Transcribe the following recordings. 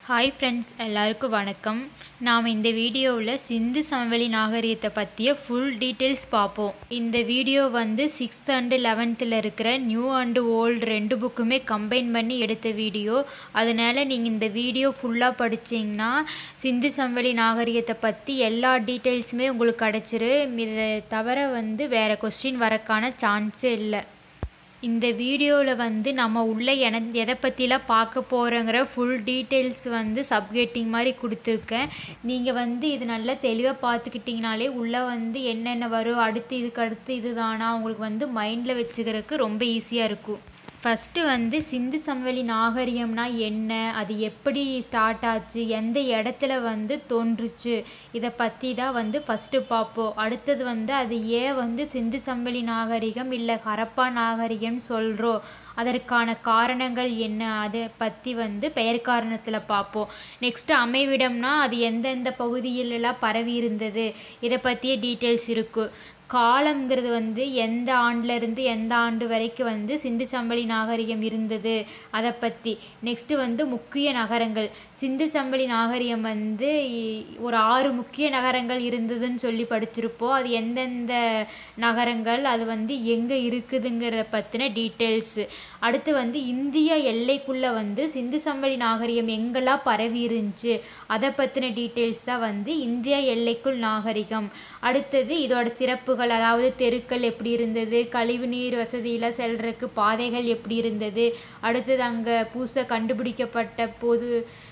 hi friends எல்லாருக்கும் வணக்கம் நாம் இந்த வீடியோவில் சிந்து சமவெளி நாகரிகத்தை பற்றிய ஃபுல் டீட்டெயில்ஸ் பார்ப்போம் இந்த வீடியோ வந்து சிக்ஸ்த் அண்டு லெவன்த்தில் இருக்கிற நியூ அண்டு ஓல்டு ரெண்டு புக்குமே கம்பைன் பண்ணி எடுத்த வீடியோ அதனால் நீங்கள் இந்த வீடியோ ஃபுல்லாக படிச்சிங்கன்னா சிந்து சமவெளி நாகரிகத்தை பற்றி எல்லா டீட்டெயில்ஸுமே உங்களுக்கு கிடச்சிரும் இதை தவிர வந்து வேறு கொஸ்டின் வரக்கான சான்ஸே இல்லை இந்த வீடியோவில் வந்து நம்ம உள்ள என எதை பற்றிலாம் பார்க்க போகிறோங்கிற ஃபுல் டீட்டெயில்ஸ் வந்து சப்கெட்டிங் மாதிரி கொடுத்துருக்கேன் நீங்கள் வந்து இது நல்லா தெளிவாக பார்த்துக்கிட்டிங்கனாலே உள்ளே வந்து என்னென்ன வரும் அடுத்து இதுக்கு அடுத்து இதுதானா உங்களுக்கு வந்து மைண்டில் வச்சுக்கிறதுக்கு ரொம்ப ஈஸியாக இருக்கும் ஃபஸ்ட்டு வந்து சிந்து சமவெளி நாகரிகம்னா என்ன அது எப்படி ஸ்டார்ட் ஆச்சு எந்த இடத்துல வந்து தோன்றுச்சு இதை பற்றி தான் வந்து ஃபஸ்ட்டு பார்ப்போம் அடுத்தது வந்து அது ஏன் வந்து சிந்து சமவெளி நாகரிகம் இல்லை ஹரப்பா நாகரிகம்னு சொல்கிறோம் அதற்கான காரணங்கள் என்ன அதை பற்றி வந்து பெயர் காரணத்தில் பார்ப்போம் நெக்ஸ்ட்டு அமைவிடம்னா அது எந்தெந்த பகுதியிலலாம் பரவி இருந்தது இதை பற்றிய டீட்டெயில்ஸ் இருக்குது காலம்ங்கிறது வந்து எந்த ஆண்டுல இருந்து எந்த ஆண்டு வரைக்கும் வந்து சிந்து சம்பளி நாகரிகம் இருந்தது அதை பற்றி நெக்ஸ்ட்டு வந்து முக்கிய நகரங்கள் சிந்து சம்பளி நாகரிகம் வந்து ஒரு ஆறு முக்கிய நகரங்கள் இருந்ததுன்னு சொல்லி படிச்சிருப்போம் அது எந்தெந்த நகரங்கள் அது வந்து எங்கே இருக்குதுங்கிறத பற்றின டீட்டெயில்ஸு அடுத்து வந்து இந்திய எல்லைக்குள்ளே வந்து சிந்து சம்பளி நாகரிகம் எங்கெல்லாம் பரவி இருந்துச்சு அதை பற்றின டீட்டெயில்ஸ் தான் வந்து இந்திய எல்லைக்குள் நாகரிகம் அடுத்தது இதோட சிறப்புகள் அதாவது தெருக்கள் எப்படி இருந்தது கழிவு நீர் வசதியில் செல்றதுக்கு பாதைகள் எப்படி இருந்தது அடுத்தது அங்கே புதுசாக கண்டுபிடிக்கப்பட்ட போது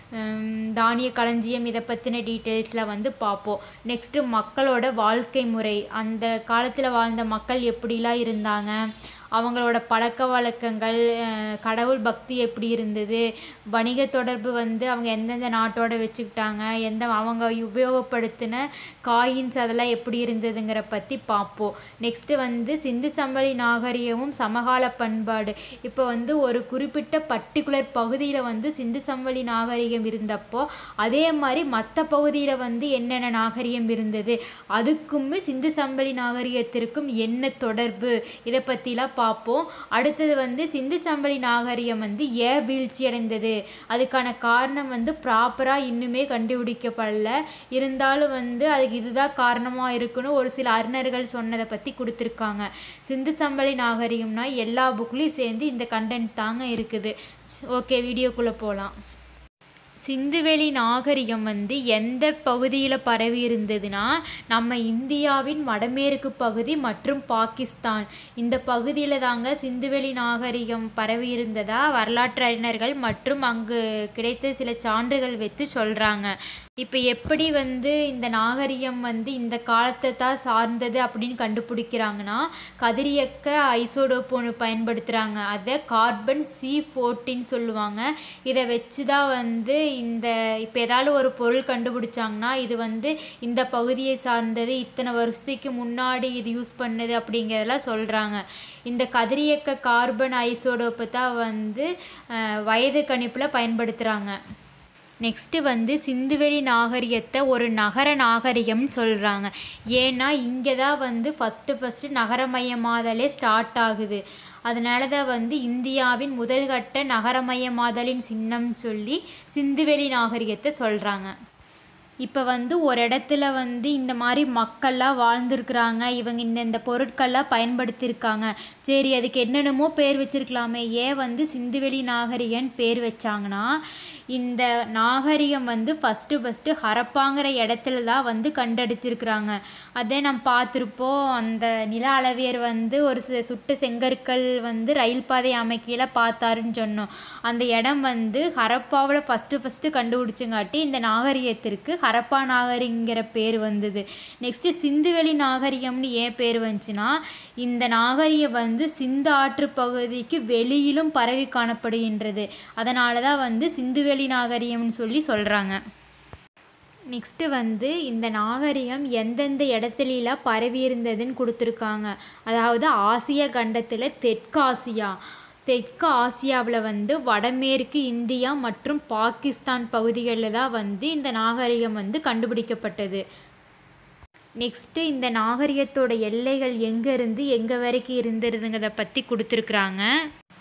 தானிய களஞ்சியம் இதை பற்றின டீட்டெயில்ஸில் வந்து பார்ப்போம் நெக்ஸ்ட்டு மக்களோட வாழ்க்கை முறை அந்த காலத்தில் வாழ்ந்த மக்கள் எப்படிலாம் இருந்தாங்க அவங்களோட பழக்க வழக்கங்கள் கடவுள் பக்தி எப்படி இருந்தது வணிக தொடர்பு வந்து அவங்க எந்தெந்த நாட்டோட வச்சுக்கிட்டாங்க எந்த அவங்க உபயோகப்படுத்தின காயின்ஸ் அதெல்லாம் எப்படி இருந்ததுங்கிற பற்றி பார்ப்போம் நெக்ஸ்ட்டு வந்து சிந்து சம்பளி நாகரிகமும் சமகால பண்பாடு இப்போ வந்து ஒரு குறிப்பிட்ட பர்டிகுலர் பகுதியில் வந்து சிந்து சம்பளி நாகரிகம் இருந்தப்போ அதே மாதிரி மற்ற பகுதியில் வந்து என்னென்ன நாகரிகம் இருந்தது அதுக்குமே சிந்து சம்பளி நாகரிகத்திற்கும் என்ன தொடர்பு இதை பற்றிலாம் பார்ப்போம் அடுத்தது வந்து சிந்து சம்பளி நாகரிகம் வந்து ஏன் வீழ்ச்சி அடைந்தது அதுக்கான காரணம் வந்து ப்ராப்பராக இன்னுமே கண்டுபிடிக்கப்படல இருந்தாலும் வந்து அதுக்கு இதுதான் காரணமாக இருக்குன்னு ஒரு சில அறிஞர்கள் சொன்னதை பற்றி கொடுத்துருக்காங்க சிந்து சம்பளி நாகரிகம்னா எல்லா புக்லேயும் சேர்ந்து இந்த கண்டென்ட் தாங்க இருக்குது ஓகே வீடியோக்குள்ளே போகலாம் சிந்துவெளி நாகரிகம் வந்து எந்த பகுதியில் பரவி இருந்ததுன்னா நம்ம இந்தியாவின் வடமேற்கு பகுதி மற்றும் பாகிஸ்தான் இந்த பகுதியில் தாங்க சிந்துவெளி நாகரிகம் பரவி இருந்ததா வரலாற்று அறிஞர்கள் மற்றும் அங்கு கிடைத்த சில சான்றுகள் வைத்து சொல்கிறாங்க இப்போ எப்படி வந்து இந்த நாகரிகம் வந்து இந்த காலத்தை தான் சார்ந்தது அப்படின்னு கண்டுபிடிக்கிறாங்கன்னா கதிரியக்க ஐசோடோப் ஒன்று பயன்படுத்துகிறாங்க அதை கார்பன் சி ஃபோர்ட்டின்னு சொல்லுவாங்க இதை வச்சு தான் வந்து இந்த இப்போ ஏதாவது ஒரு பொருள் கண்டுபிடிச்சாங்கன்னா இது வந்து இந்த பகுதியை சார்ந்தது இத்தனை வருஷத்துக்கு முன்னாடி இது யூஸ் பண்ணது அப்படிங்கிறதெல்லாம் சொல்கிறாங்க இந்த கதிரியக்க கார்பன் ஐசோடோப்பை தான் வந்து வயது கணிப்பில் பயன்படுத்துகிறாங்க நெக்ஸ்ட்டு வந்து சிந்துவெளி நாகரிகத்தை ஒரு நகர நாகரிகம்னு சொல்கிறாங்க ஏன்னா இங்கே தான் வந்து ஃபஸ்ட்டு ஃபஸ்ட்டு நகரமயமாதலே ஸ்டார்ட் ஆகுது அதனால தான் வந்து இந்தியாவின் முதல்கட்ட நகரமயமாதலின் சின்னம்னு சொல்லி சிந்துவெளி நாகரிகத்தை சொல்கிறாங்க இப்போ வந்து ஒரு இடத்துல வந்து இந்த மாதிரி மக்கள்லாம் வாழ்ந்துருக்குறாங்க இவங்க இந்த இந்த பொருட்கள்லாம் பயன்படுத்தியிருக்காங்க சரி அதுக்கு என்னென்னமோ பேர் வச்சுருக்கலாமே ஏன் வந்து சிந்துவெளி நாகரிகன் பேர் வச்சாங்கன்னா இந்த நாகரிகம் வந்து ஃபஸ்ட்டு ஃபஸ்ட்டு ஹரப்பாங்கிற இடத்துல தான் வந்து கண்டடிச்சிருக்கிறாங்க அதே நம்ம பார்த்துருப்போம் அந்த நில அளவியர் வந்து ஒரு சுட்டு செங்கற்கள் வந்து ரயில் பாதை அமைக்கையில் பார்த்தாருன்னு சொன்னோம் அந்த இடம் வந்து ஹரப்பாவில் ஃபஸ்ட்டு ஃபஸ்ட்டு கண்டுபிடிச்சங்காட்டி இந்த நாகரிகத்திற்கு ஹரப்பா நாகரிகங்கிற பேர் வந்தது நெக்ஸ்ட்டு சிந்துவெளி நாகரிகம்னு ஏன் பேர் வந்துச்சுன்னா இந்த நாகரிகம் வந்து சிந்து ஆற்று பகுதிக்கு வெளியிலும் பரவி காணப்படுகின்றது அதனால தான் வந்து சிந்துவெளி நாகரிகம்னு சொல்லி சொல்கிறாங்க நெக்ஸ்ட்டு வந்து இந்த நாகரிகம் எந்தெந்த இடத்துலலாம் பரவி இருந்ததுன்னு கொடுத்துருக்காங்க அதாவது ஆசிய கண்டத்தில் தெற்காசியா தெற்கு ஆசியாவில் வந்து வடமேற்கு இந்தியா மற்றும் பாகிஸ்தான் பகுதிகளில் தான் வந்து இந்த நாகரிகம் வந்து கண்டுபிடிக்கப்பட்டது நெக்ஸ்ட்டு இந்த நாகரிகத்தோட எல்லைகள் எங்கே இருந்து எங்கே வரைக்கும் இருந்துருதுங்கிறத பற்றி கொடுத்துருக்குறாங்க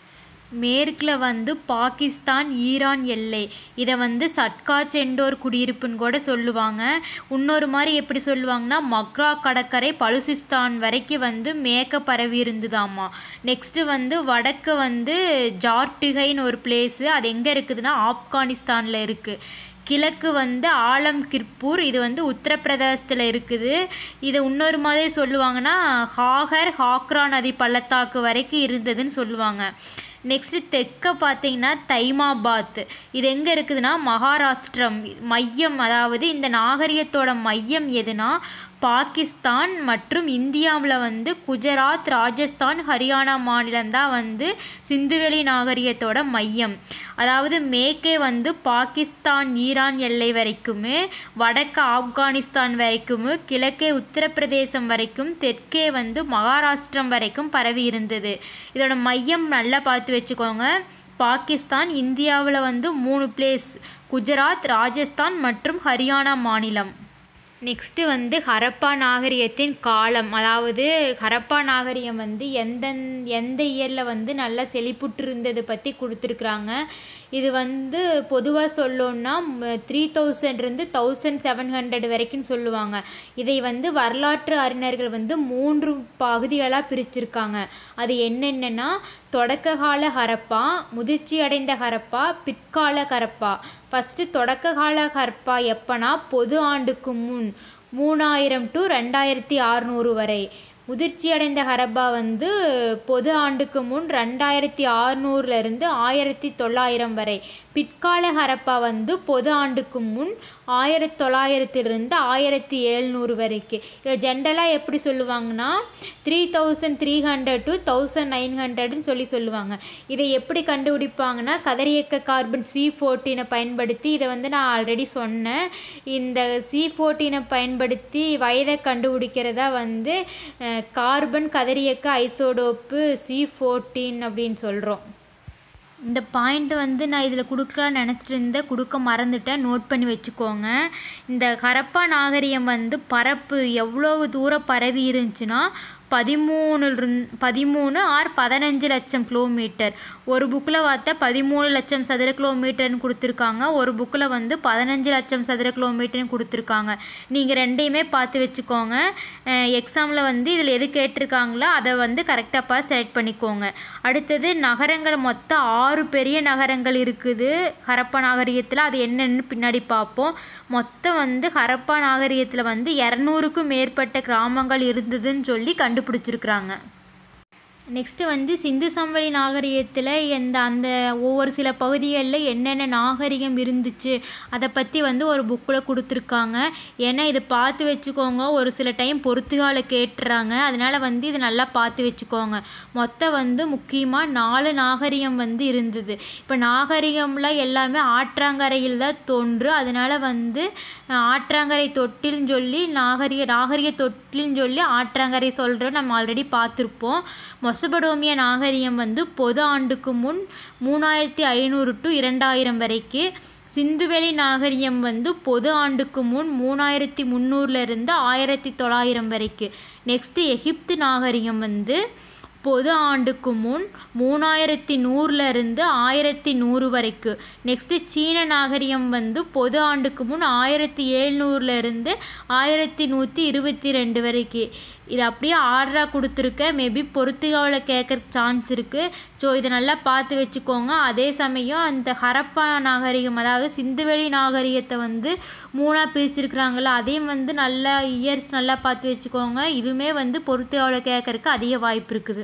மேற்கில் வந்து பாகிஸ்தான் ஈரான் எல்லை இதை வந்து சட்கா செண்டோர் குடியிருப்புன்னு கூட சொல்லுவாங்க இன்னொரு மாதிரி எப்படி சொல்லுவாங்கன்னா மக்ரா கடற்கரை பலுசிஸ்தான் வரைக்கும் வந்து மேக்க பரவி இருந்ததாம்மா நெக்ஸ்ட்டு வந்து வடக்கு வந்து ஜார்டிகைன்னு ஒரு பிளேஸு அது எங்கே இருக்குதுன்னா ஆப்கானிஸ்தானில் இருக்குது கிழக்கு வந்து ஆலம் கிர்பூர் இது வந்து உத்தரப்பிரதேசத்தில் இருக்குது இது இன்னொரு மாதிரி சொல்லுவாங்கன்னா ஹாகர் ஹாக்ரா நதி பள்ளத்தாக்கு வரைக்கும் இருந்ததுன்னு சொல்லுவாங்க நெக்ஸ்ட்டு தெற்க பார்த்தீங்கன்னா தைமாபாத் இது எங்கே இருக்குதுன்னா மகாராஷ்டிரம் மையம் அதாவது இந்த நாகரிகத்தோட மையம் எதுனா பாகிஸ்தான் மற்றும் இந்தியாவில் வந்து குஜராத் ராஜஸ்தான் ஹரியானா மாநிலம்தான் வந்து சிந்துவெளி நாகரிகத்தோட மையம் அதாவது மேற்கே வந்து பாகிஸ்தான் ஈரான் எல்லை வரைக்குமே வடக்கு ஆப்கானிஸ்தான் வரைக்குமே கிழக்கே உத்தரப்பிரதேசம் வரைக்கும் தெற்கே வந்து மகாராஷ்டிரம் வரைக்கும் பரவி இருந்தது இதோட மையம் நல்லா பார்த்து வச்சுக்கோங்க பாகிஸ்தான் இந்தியாவில் வந்து மூணு பிளேஸ் குஜராத் ராஜஸ்தான் மற்றும் ஹரியானா மாநிலம் நெக்ஸ்ட்டு வந்து ஹரப்பா நாகரிகத்தின் காலம் அதாவது ஹரப்பா நாகரிகம் வந்து எந்த எந்த இயரில் வந்து நல்லா செழிப்புற்று இருந்தது பற்றி கொடுத்துருக்குறாங்க இது வந்து பொதுவாக சொல்லணுன்னா த்ரீ தௌசண்ட்லேருந்து தௌசண்ட் செவன் ஹண்ட்ரட் வரைக்கும் சொல்லுவாங்க இதை வந்து வரலாற்று அறிஞர்கள் வந்து மூன்று பகுதிகளாக பிரிச்சிருக்காங்க அது என்னென்னா தொடக்க கால ஹரப்பா முதிர்ச்சி அடைந்த ஹரப்பா பிற்கால ஹரப்பா ஃபஸ்ட்டு தொடக்க கால ஹரப்பா எப்போனா பொது ஆண்டுக்கு முன் மூணாயிரம் டு ரெண்டாயிரத்தி அறநூறு வரை முதிர்ச்சி அடைந்த ஹரப்பா வந்து பொது ஆண்டுக்கு முன் ரெண்டாயிரத்தி அறுநூறுலேருந்து ஆயிரத்தி தொள்ளாயிரம் வரை பிற்கால ஹரப்பா வந்து பொது ஆண்டுக்கு முன் ஆயிரத்தி தொள்ளாயிரத்திலிருந்து ஆயிரத்தி எழுநூறு வரைக்கும் இதை ஜென்ரலாக எப்படி சொல்லுவாங்கன்னா three thousand three hundred to thousand nine ஹண்ட்ரட்னு சொல்லி சொல்லுவாங்க இதை எப்படி கண்டுபிடிப்பாங்கன்னா கதிரியக்க கார்பன் சி ஃபோர்டீனை பயன்படுத்தி இதை வந்து நான் ஆல்ரெடி சொன்னேன் இந்த சி ஃபோர்டீனை பயன்படுத்தி வயதை கண்டுபிடிக்கிறதா வந்து கார்பன் கதிரியக்க ஐசோடோப்பு சி ஃபோர்டீன் அப்படின்னு சொல்கிறோம் இந்த பாயிண்ட் வந்து நான் இதில் கொடுக்கலான்னு நினச்சிட்டு இருந்தேன் கொடுக்க மறந்துட்டேன் நோட் பண்ணி வச்சுக்கோங்க இந்த ஹரப்பா நாகரிகம் வந்து பரப்பு எவ்வளோ தூரம் பரவி இருந்துச்சுன்னா பதிமூணு பதிமூணு ஆர் பதினஞ்சு லட்சம் கிலோமீட்டர் ஒரு புக்கில் பார்த்தா பதிமூணு லட்சம் சதுர கிலோமீட்டர்னு கொடுத்துருக்காங்க ஒரு புக்கில் வந்து பதினஞ்சு லட்சம் சதுர கிலோமீட்டர்னு கொடுத்துருக்காங்க நீங்கள் ரெண்டையுமே பார்த்து வச்சுக்கோங்க எக்ஸாமில் வந்து இதில் எது கேட்டிருக்காங்களோ அதை வந்து கரெக்டாக பார்த்து செலக்ட் பண்ணிக்கோங்க அடுத்தது நகரங்கள் மொத்தம் ஆறு பெரிய நகரங்கள் இருக்குது ஹரப்பா நாகரிகத்தில் அது என்னென்னு பின்னாடி பார்ப்போம் மொத்தம் வந்து ஹரப்பா நாகரிகத்தில் வந்து இரநூறுக்கும் மேற்பட்ட கிராமங்கள் இருந்ததுன்னு சொல்லி கண்டு கண்டுபிடிச்சிருக்கிறாங்க நெக்ஸ்ட்டு வந்து சிந்து சமவெளி நாகரிகத்தில் எந்த அந்த ஒவ்வொரு சில பகுதிகளில் என்னென்ன நாகரிகம் இருந்துச்சு அதை பற்றி வந்து ஒரு புக்கில் கொடுத்துருக்காங்க ஏன்னா இதை பார்த்து வச்சுக்கோங்க ஒரு சில டைம் பொறுத்துகால கேட்டுறாங்க அதனால் வந்து இதை நல்லா பார்த்து வச்சுக்கோங்க மொத்தம் வந்து முக்கியமாக நாலு நாகரிகம் வந்து இருந்தது இப்போ நாகரிகம்லாம் எல்லாமே ஆற்றாங்கரையில் தான் தோன்று அதனால் வந்து ஆற்றாங்கரை தொட்டில்னு சொல்லி நாகரிக நாகரிக தொட்டில்னு சொல்லி ஆற்றாங்கரை சொல்கிறோம் நம்ம ஆல்ரெடி பார்த்துருப்போம் மொசபடோமிய நாகரிகம் வந்து பொது ஆண்டுக்கு முன் மூணாயிரத்தி ஐநூறு டு இரண்டாயிரம் வரைக்கும் சிந்துவெளி நாகரிகம் வந்து பொது ஆண்டுக்கு முன் மூணாயிரத்தி முந்நூறுலேருந்து ஆயிரத்தி தொள்ளாயிரம் வரைக்கும் நெக்ஸ்ட்டு எகிப்து நாகரிகம் வந்து பொது ஆண்டுக்கு முன் மூணாயிரத்தி நூறுலேருந்து ஆயிரத்தி நூறு வரைக்கும் நெக்ஸ்ட்டு சீன நாகரிகம் வந்து பொது ஆண்டுக்கு முன் ஆயிரத்தி எழுநூறுலேருந்து ஆயிரத்தி நூற்றி இருபத்தி ரெண்டு வரைக்கும் இது அப்படியே ஆர்டராக கொடுத்துருக்க மேபி பொறுத்துகாவில் கேட்குற சான்ஸ் இருக்குது ஸோ இதை நல்லா பார்த்து வச்சுக்கோங்க அதே சமயம் அந்த ஹரப்பா நாகரிகம் அதாவது சிந்துவெளி நாகரிகத்தை வந்து மூணாக பிரிச்சிருக்கிறாங்கள அதையும் வந்து நல்லா இயர்ஸ் நல்லா பார்த்து வச்சுக்கோங்க இதுவுமே வந்து பொறுத்துகாவில் கேட்கறக்கு அதிக வாய்ப்பு இருக்குது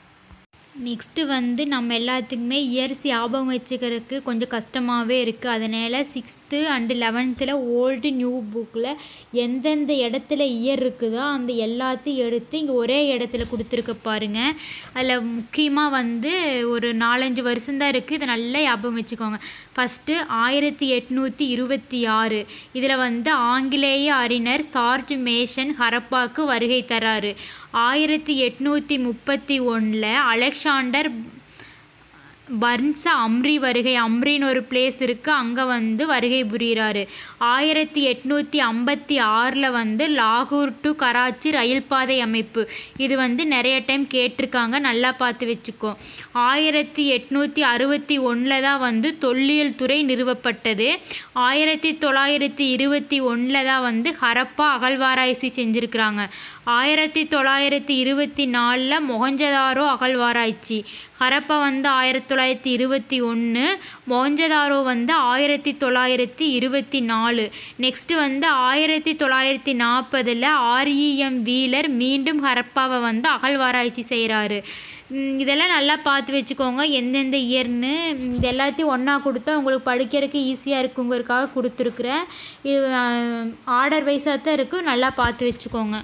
நெக்ஸ்ட்டு வந்து நம்ம எல்லாத்துக்குமே இயர்ஸ் ஞாபகம் வச்சுக்கிறதுக்கு கொஞ்சம் கஷ்டமாகவே இருக்குது அதனால் சிக்ஸ்த்து அண்டு லெவன்த்தில் ஓல்டு நியூ புக்கில் எந்தெந்த இடத்துல இயர் இருக்குதோ அந்த எல்லாத்தையும் எடுத்து இங்கே ஒரே இடத்துல கொடுத்துருக்க பாருங்கள் அதில் முக்கியமாக வந்து ஒரு நாலஞ்சு வருஷம்தான் இருக்குது இதை நல்லா ஞாபகம் வச்சுக்கோங்க ஃபஸ்ட்டு ஆயிரத்தி எட்நூற்றி இருபத்தி ஆறு இதில் வந்து ஆங்கிலேய அறிஞர் சார்ஜ் மேஷன் ஹரப்பாக்கு வருகை தராரு ஆயிரத்தி எட்நூற்றி முப்பத்தி ஒன்றில் அலெக்சாண்டர் பர்ன்ஸ அம்ரி வருகை அம்ரின்னு ஒரு பிளேஸ் இருக்குது அங்கே வந்து வருகை புரிகிறாரு ஆயிரத்தி எட்நூற்றி ஐம்பத்தி ஆறில் வந்து லாகூர் டு கராச்சி ரயில் பாதை அமைப்பு இது வந்து நிறைய டைம் கேட்டிருக்காங்க நல்லா பார்த்து வச்சுக்கோ ஆயிரத்தி எட்நூற்றி அறுபத்தி ஒன்றில் தான் வந்து தொல்லியல் துறை நிறுவப்பட்டது ஆயிரத்தி தொள்ளாயிரத்தி இருபத்தி ஒன்றில் தான் வந்து ஹரப்பா அகழ்வாராய்ச்சி செஞ்சுருக்கிறாங்க ஆயிரத்தி தொள்ளாயிரத்தி இருபத்தி நாலில் மொஹஞ்சதாரோ அகழ்வாராய்ச்சி ஹரப்பா வந்து ஆயிரத்தி தொள்ளாயிரத்தி இருபத்தி ஒன்று மொஹஞ்சதாரோ வந்து ஆயிரத்தி தொள்ளாயிரத்தி இருபத்தி நாலு நெக்ஸ்ட்டு வந்து ஆயிரத்தி தொள்ளாயிரத்தி நாற்பதில் ஆர்இஎம் வீலர் மீண்டும் ஹரப்பாவை வந்து அகழ்வாராய்ச்சி செய்கிறாரு இதெல்லாம் நல்லா பார்த்து வச்சுக்கோங்க எந்தெந்த இயர்னு இது எல்லாத்தையும் ஒன்றா கொடுத்தா உங்களுக்கு படிக்கிறதுக்கு ஈஸியாக இருக்குங்கிறதுக்காக கொடுத்துருக்குறேன் இது ஆர்டர் வைஸாக தான் இருக்கும் நல்லா பார்த்து வச்சுக்கோங்க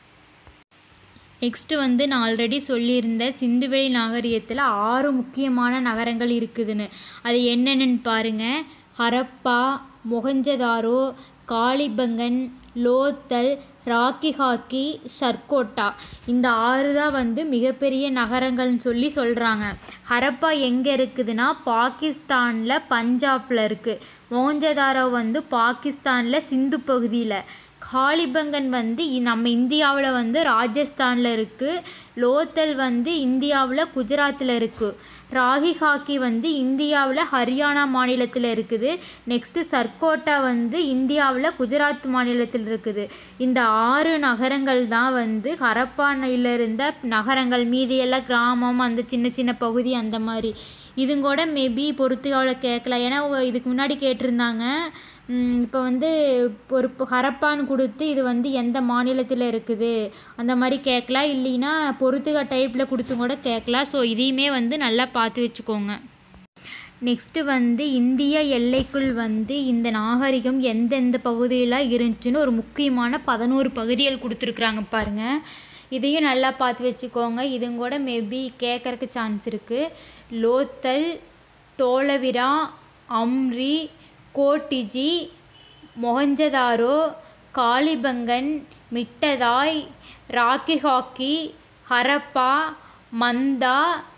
நெக்ஸ்ட்டு வந்து நான் ஆல்ரெடி சொல்லியிருந்தேன் சிந்துவெளி நாகரிகத்தில் ஆறு முக்கியமான நகரங்கள் இருக்குதுன்னு அது என்னென்னு பாருங்கள் ஹரப்பா மொஹஞ்சதாரோ காளிபங்கன் லோத்தல் ராக்கி ஹார்க்கி ஷர்கோட்டா இந்த ஆறு தான் வந்து மிகப்பெரிய நகரங்கள்னு சொல்லி சொல்கிறாங்க ஹரப்பா எங்கே இருக்குதுன்னா பாகிஸ்தானில் பஞ்சாபில் இருக்குது மோஞ்சதாரோ வந்து பாகிஸ்தானில் சிந்து பகுதியில் காளிபங்கன் வந்து நம்ம இந்தியாவில் வந்து ராஜஸ்தானில் இருக்குது லோத்தல் வந்து இந்தியாவில் குஜராத்தில் இருக்குது ராகி ஹாக்கி வந்து இந்தியாவில் ஹரியானா மாநிலத்தில் இருக்குது நெக்ஸ்ட்டு சர்கோட்டா வந்து இந்தியாவில் குஜராத் மாநிலத்தில் இருக்குது இந்த ஆறு நகரங்கள் தான் வந்து ஹரப்பானையில் இருந்த நகரங்கள் மீதியெல்லாம் கிராமம் அந்த சின்ன சின்ன பகுதி அந்த மாதிரி இதுங்கூட மேபி பொறுத்துகாவில் கேட்கலாம் ஏன்னா இதுக்கு முன்னாடி கேட்டிருந்தாங்க இப்போ வந்து ஒரு ஹரப்பான்னு கொடுத்து இது வந்து எந்த மாநிலத்தில் இருக்குது அந்த மாதிரி கேட்கலாம் இல்லைன்னா பொறுத்துக டைப்பில் கொடுத்தும் கூட கேட்கலாம் ஸோ இதையுமே வந்து நல்லா பார்த்து வச்சுக்கோங்க நெக்ஸ்ட்டு வந்து இந்திய எல்லைக்குள் வந்து இந்த நாகரிகம் எந்தெந்த பகுதியில் இருந்துச்சுன்னு ஒரு முக்கியமான பதினோரு பகுதிகள் கொடுத்துருக்குறாங்க பாருங்கள் இதையும் நல்லா பார்த்து வச்சுக்கோங்க இதுங்க கூட மேபி கேட்குறக்கு சான்ஸ் இருக்குது லோத்தல் தோலவிரா அம்ரி கோட்டிஜி மொஹஞ்சதாரோ காளிபங்கன் மிட்டதாய் ராக்கி ஹாக்கி ஹரப்பா மந்தா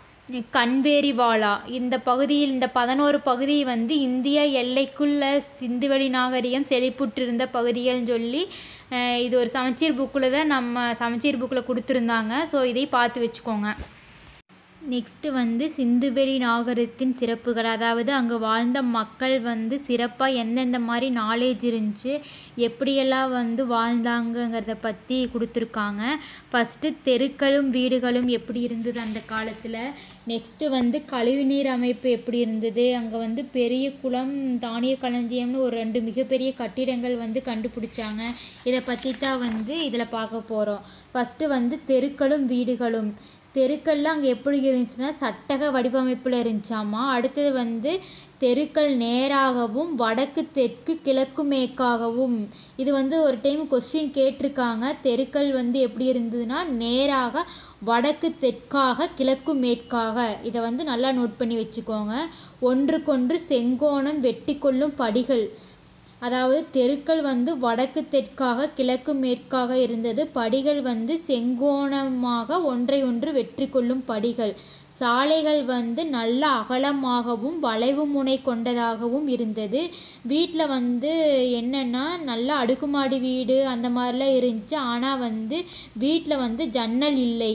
கன்வேரிவாலா இந்த பகுதியில் இந்த பதினோரு பகுதி வந்து இந்திய எல்லைக்குள்ள சிந்துவெளி நாகரிகம் செழிப்புற்றிருந்த பகுதிகள்னு சொல்லி இது ஒரு சமச்சீர் புக்கில் தான் நம்ம சமச்சீர் புக்கில் கொடுத்துருந்தாங்க ஸோ இதை பார்த்து வச்சுக்கோங்க நெக்ஸ்ட்டு வந்து சிந்துவெளி நாகரிகத்தின் சிறப்புகள் அதாவது அங்கே வாழ்ந்த மக்கள் வந்து சிறப்பாக எந்தெந்த மாதிரி நாலேஜ் இருந்துச்சு எப்படியெல்லாம் வந்து வாழ்ந்தாங்கங்கிறத பற்றி கொடுத்துருக்காங்க ஃபஸ்ட்டு தெருக்களும் வீடுகளும் எப்படி இருந்தது அந்த காலத்தில் நெக்ஸ்ட்டு வந்து கழிவுநீர் அமைப்பு எப்படி இருந்தது அங்கே வந்து பெரிய குளம் தானிய களஞ்சியம்னு ஒரு ரெண்டு மிகப்பெரிய கட்டிடங்கள் வந்து கண்டுபிடிச்சாங்க இதை பற்றி தான் வந்து இதில் பார்க்க போகிறோம் ஃபஸ்ட்டு வந்து தெருக்களும் வீடுகளும் தெருக்கள்லாம் அங்கே எப்படி இருந்துச்சுன்னா சட்டக வடிவமைப்பில் இருந்துச்சாமா அடுத்தது வந்து தெருக்கள் நேராகவும் வடக்கு தெற்கு கிழக்கு மேற்காகவும் இது வந்து ஒரு டைம் கொஸ்டின் கேட்டிருக்காங்க தெருக்கள் வந்து எப்படி இருந்ததுன்னா நேராக வடக்கு தெற்காக கிழக்கு மேற்காக இதை வந்து நல்லா நோட் பண்ணி வச்சுக்கோங்க ஒன்றுக்கொன்று செங்கோணம் வெட்டி கொள்ளும் படிகள் அதாவது தெருக்கள் வந்து வடக்கு தெற்காக கிழக்கு மேற்காக இருந்தது படிகள் வந்து செங்கோணமாக ஒன்றை ஒன்று வெற்றி கொள்ளும் படிகள் சாலைகள் வந்து நல்ல அகலமாகவும் வளைவு முனை கொண்டதாகவும் இருந்தது வீட்டில் வந்து என்னென்னா நல்ல அடுக்குமாடி வீடு அந்த மாதிரிலாம் இருந்துச்சு ஆனால் வந்து வீட்டில் வந்து ஜன்னல் இல்லை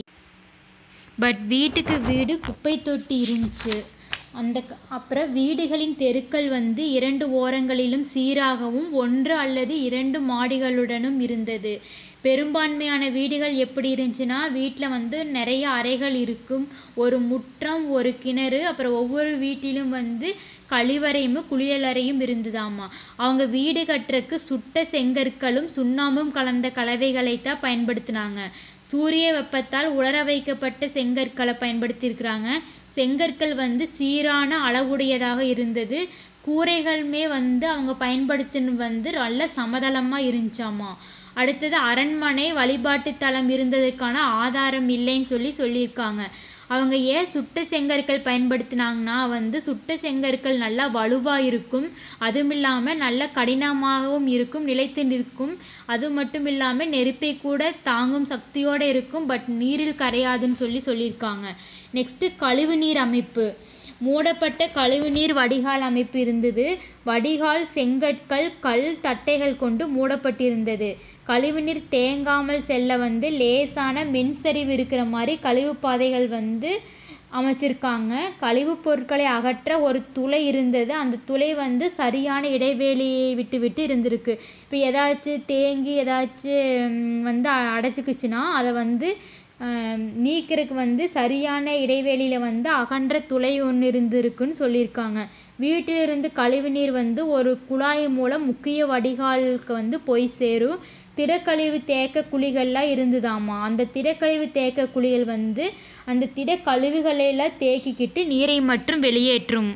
பட் வீட்டுக்கு வீடு குப்பை தொட்டி இருந்துச்சு அந்த அப்புறம் வீடுகளின் தெருக்கள் வந்து இரண்டு ஓரங்களிலும் சீராகவும் ஒன்று அல்லது இரண்டு மாடிகளுடனும் இருந்தது பெரும்பான்மையான வீடுகள் எப்படி இருந்துச்சுன்னா வீட்டில் வந்து நிறைய அறைகள் இருக்கும் ஒரு முற்றம் ஒரு கிணறு அப்புறம் ஒவ்வொரு வீட்டிலும் வந்து கழிவறையும் குளியலறையும் இருந்ததாமா அவங்க வீடு கட்டுறக்கு சுட்ட செங்கற்களும் சுண்ணாம்பும் கலந்த கலவைகளை தான் பயன்படுத்தினாங்க சூரிய வெப்பத்தால் உலர வைக்கப்பட்ட செங்கற்களை பயன்படுத்தியிருக்கிறாங்க செங்கற்கள் வந்து சீரான அளவுடையதாக இருந்தது கூரைகளுமே வந்து அவங்க பயன்படுத்தின வந்து நல்ல சமதளமாக இருந்துச்சாமா அடுத்தது அரண்மனை வழிபாட்டு தலம் இருந்ததற்கான ஆதாரம் இல்லைன்னு சொல்லி சொல்லியிருக்காங்க அவங்க ஏன் சுட்ட செங்கற்கள் பயன்படுத்தினாங்கன்னா வந்து சுட்ட செங்கற்கள் நல்லா வலுவாக இருக்கும் அதுவும் இல்லாமல் நல்ல கடினமாகவும் இருக்கும் நிலைத்து நிற்கும் அது மட்டும் இல்லாமல் நெருப்பை கூட தாங்கும் சக்தியோடு இருக்கும் பட் நீரில் கரையாதுன்னு சொல்லி சொல்லியிருக்காங்க நெக்ஸ்ட்டு கழிவுநீர் அமைப்பு மூடப்பட்ட கழிவுநீர் வடிகால் அமைப்பு இருந்தது வடிகால் செங்கற்கள் கல் தட்டைகள் கொண்டு மூடப்பட்டிருந்தது கழிவுநீர் தேங்காமல் செல்ல வந்து லேசான மென்சரிவு இருக்கிற மாதிரி கழிவு பாதைகள் வந்து அமைச்சிருக்காங்க கழிவுப் பொருட்களை அகற்ற ஒரு துளை இருந்தது அந்த துளை வந்து சரியான இடைவெளியை விட்டு விட்டு இருந்திருக்கு இப்போ ஏதாச்சும் தேங்கி ஏதாச்சும் வந்து அடைச்சிக்கிச்சுன்னா அதை வந்து நீக்கிறதுக்கு வந்து சரியான இடைவெளியில் வந்து அகன்ற துளை ஒன்று இருந்திருக்குன்னு சொல்லியிருக்காங்க வீட்டிலிருந்து கழிவுநீர் வந்து ஒரு குழாய் மூலம் முக்கிய வடிகாலுக்கு வந்து போய் சேரும் திடக்கழிவு தேக்க குழிகள்லாம் இருந்ததாமா அந்த திடக்கழிவு தேக்க குழிகள் வந்து அந்த திடக்கழிவுகளெல்லாம் தேக்கிக்கிட்டு நீரை மட்டும் வெளியேற்றும்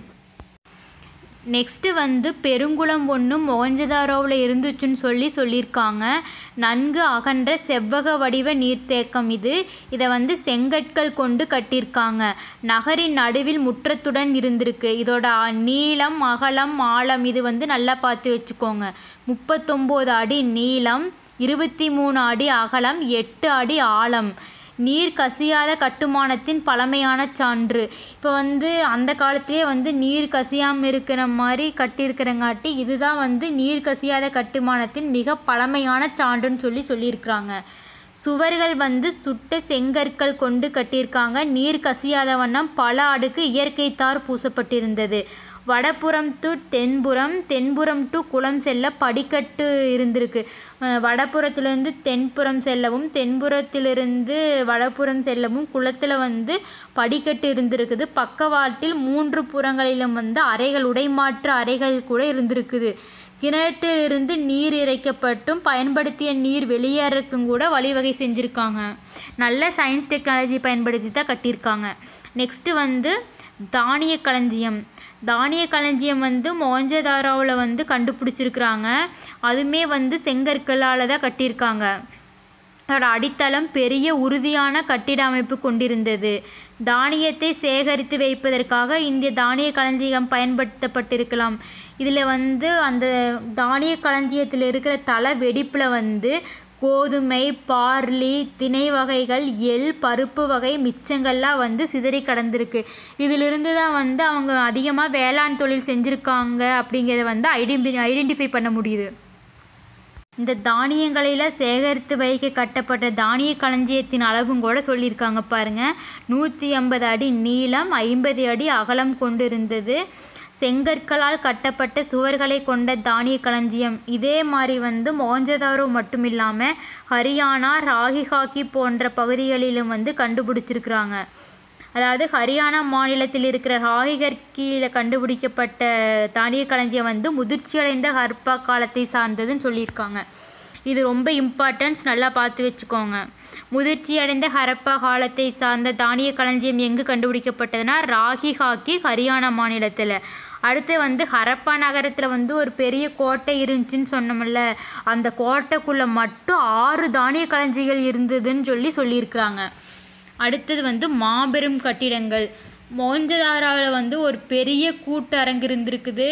நெக்ஸ்ட்டு வந்து பெருங்குளம் ஒன்றும் மொகஞ்சதாரோவில் இருந்துச்சுன்னு சொல்லி சொல்லியிருக்காங்க நன்கு அகன்ற செவ்வக வடிவ நீர்த்தேக்கம் இது இதை வந்து செங்கற்கள் கொண்டு கட்டியிருக்காங்க நகரின் நடுவில் முற்றத்துடன் இருந்திருக்கு இதோட நீளம் அகலம் ஆழம் இது வந்து நல்லா பார்த்து வச்சுக்கோங்க முப்பத்தொம்போது அடி நீளம் இருபத்தி மூணு அடி அகலம் எட்டு அடி ஆழம் நீர் கசியாத கட்டுமானத்தின் பழமையான சான்று இப்போ வந்து அந்த காலத்திலே வந்து நீர் கசியாமல் இருக்கிற மாதிரி கட்டியிருக்கிறங்காட்டி இதுதான் வந்து நீர் கசியாத கட்டுமானத்தின் மிக பழமையான சான்றுன்னு சொல்லி சொல்லியிருக்கிறாங்க சுவர்கள் வந்து சுட்ட செங்கற்கள் கொண்டு கட்டியிருக்காங்க நீர் கசியாத வண்ணம் பல அடுக்கு இயற்கை தார் பூசப்பட்டிருந்தது வடபுறம் டு தென்புறம் தென்புறம் டு குளம் செல்ல படிக்கட்டு இருந்திருக்கு வடபுறத்திலிருந்து தென்புறம் செல்லவும் தென்புறத்திலிருந்து வடபுறம் செல்லவும் குளத்தில் வந்து படிக்கட்டு இருந்திருக்குது பக்கவாட்டில் மூன்று புறங்களிலும் வந்து அறைகள் உடைமாற்று அறைகள் கூட இருந்திருக்குது கிணற்றிலிருந்து நீர் இறைக்கப்பட்டும் பயன்படுத்திய நீர் வெளியேறக்கும் கூட வழிவகை செஞ்சுருக்காங்க நல்ல சயின்ஸ் டெக்னாலஜி பயன்படுத்தி தான் கட்டியிருக்காங்க நெக்ஸ்ட்டு வந்து தானிய களஞ்சியம் தானிய களஞ்சியம் வந்து மொஹஞ்சதாரோவில் வந்து கண்டுபிடிச்சிருக்கிறாங்க அதுவுமே வந்து செங்கற்களால் தான் கட்டியிருக்காங்க அதோட அடித்தளம் பெரிய உறுதியான கட்டிட அமைப்பு கொண்டிருந்தது தானியத்தை சேகரித்து வைப்பதற்காக இந்திய தானிய களஞ்சியம் பயன்படுத்தப்பட்டிருக்கலாம் இதில் வந்து அந்த தானிய களஞ்சியத்தில் இருக்கிற தலை வெடிப்பில் வந்து கோதுமை பார்லி திணை வகைகள் எள் பருப்பு வகை மிச்சங்கள்லாம் வந்து சிதறி கடந்திருக்கு இதிலிருந்து தான் வந்து அவங்க அதிகமாக வேளாண் தொழில் செஞ்சுருக்காங்க அப்படிங்கிறத வந்து ஐடென்டி ஐடென்டிஃபை பண்ண முடியுது இந்த தானியங்களில் சேகரித்து வைக்க கட்டப்பட்ட தானிய களஞ்சியத்தின் அளவும் கூட சொல்லியிருக்காங்க பாருங்கள் நூற்றி ஐம்பது அடி நீளம் ஐம்பது அடி அகலம் கொண்டிருந்தது செங்கற்களால் கட்டப்பட்ட சுவர்களை கொண்ட தானிய களஞ்சியம் இதே மாதிரி வந்து மோஞ்சதாரோ மட்டும் இல்லாமல் ஹரியானா ராகிஹாக்கி போன்ற பகுதிகளிலும் வந்து கண்டுபிடிச்சிருக்கிறாங்க அதாவது ஹரியானா மாநிலத்தில் இருக்கிற ராகிகர் கீழே கண்டுபிடிக்கப்பட்ட தானிய களஞ்சியம் வந்து முதிர்ச்சியடைந்த ஹர்ப்பா காலத்தை சார்ந்ததுன்னு சொல்லியிருக்காங்க இது ரொம்ப இம்பார்ட்டன்ஸ் நல்லா பார்த்து வச்சுக்கோங்க முதிர்ச்சி அடைந்த ஹரப்பா காலத்தை சார்ந்த தானிய களஞ்சியம் எங்கு கண்டுபிடிக்கப்பட்டதுன்னா ராகி ஹாக்கி ஹரியானா மாநிலத்தில் அடுத்து வந்து ஹரப்பா நகரத்தில் வந்து ஒரு பெரிய கோட்டை இருந்துச்சுன்னு சொன்னோம்ல அந்த கோட்டைக்குள்ளே மட்டும் ஆறு தானிய களஞ்சிகள் இருந்ததுன்னு சொல்லி சொல்லியிருக்கிறாங்க அடுத்தது வந்து மாபெரும் கட்டிடங்கள் மோஞ்சதாராவில் வந்து ஒரு பெரிய கூட்டரங்கு இருந்திருக்குது